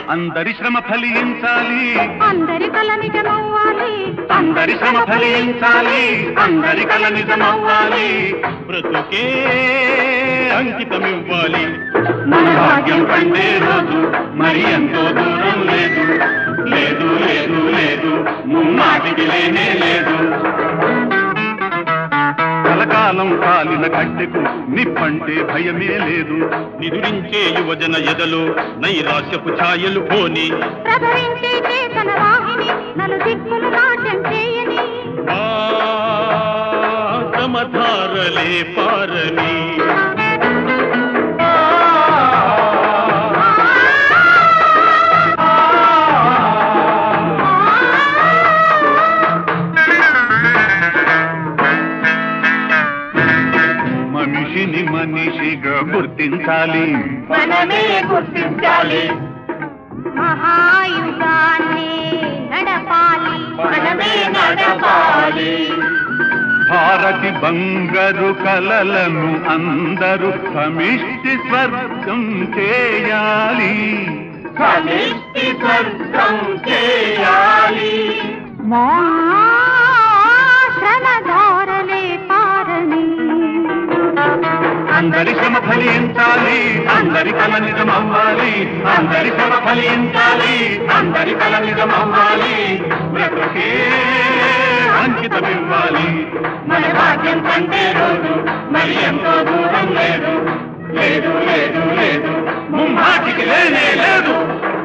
అందరి శ్రమ ఫలించాలి అందరి కల నిజమవ్వాలి అందరి శ్రమ ఫలించాలి అందరి కల నిజమవ్వాలి బ్రతుకే అంకితమివ్వాలి మన భాగ్యం కంటే రోజు మరి ఎంతో దూరం లేదు లేదు లేదు లేదు ముమ్మాటికి లేనే లేదు కలకాలం కాలిన కట్టెకు నిప్పంటే భయమే లేదు నిదురించే యువజన ఎదలో నైరాశ్యపు ఛాయలు పోని ప్రభవించే చేతన వాహిని నలు దిక్కులు నాట్యం చేయని ఆ సమధారలే పారని మనిషిని మనిషిగా గుర్తించాలి మనమే గుర్తించాలి మహాయుగాన్ని నడపాలి మనమే నడపాలి భారతి బంగారు కలలను అందరూ సమిష్టి స్వర్గం చేయాలి సమిష్టి స్వర్గం చేయాలి శ్రమధారలే పారని అందరి శ్రమ ఫలించాలి అందరి కల నిజమవ్వాలి అందరి శ్రమ ఫలించాలి అందరి కల నిజమవ్వాలి బ్రతుకే అంకితమివ్వాలి మన భాగ్యం కంటే రోజు మరి ఎంతో దూరం లేదు లేదు లేదు లేదు ముమ్మాటికి లేనే లేదు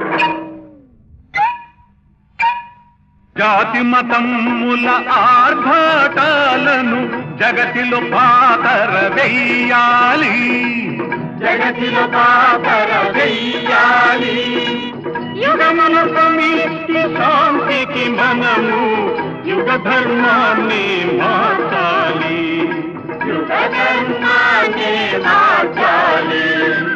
జాతి మతముల ఆర్భాటాలను జగతిలో పాతర వెయ్యాలి జగతిలో పాతర వెయ్యాలి యుగముల సమిష్టి శాంతికి మనము యుగ ధర్మాన్ని మార్చాలి యుగ ధర్మాన్ని మార్చాలి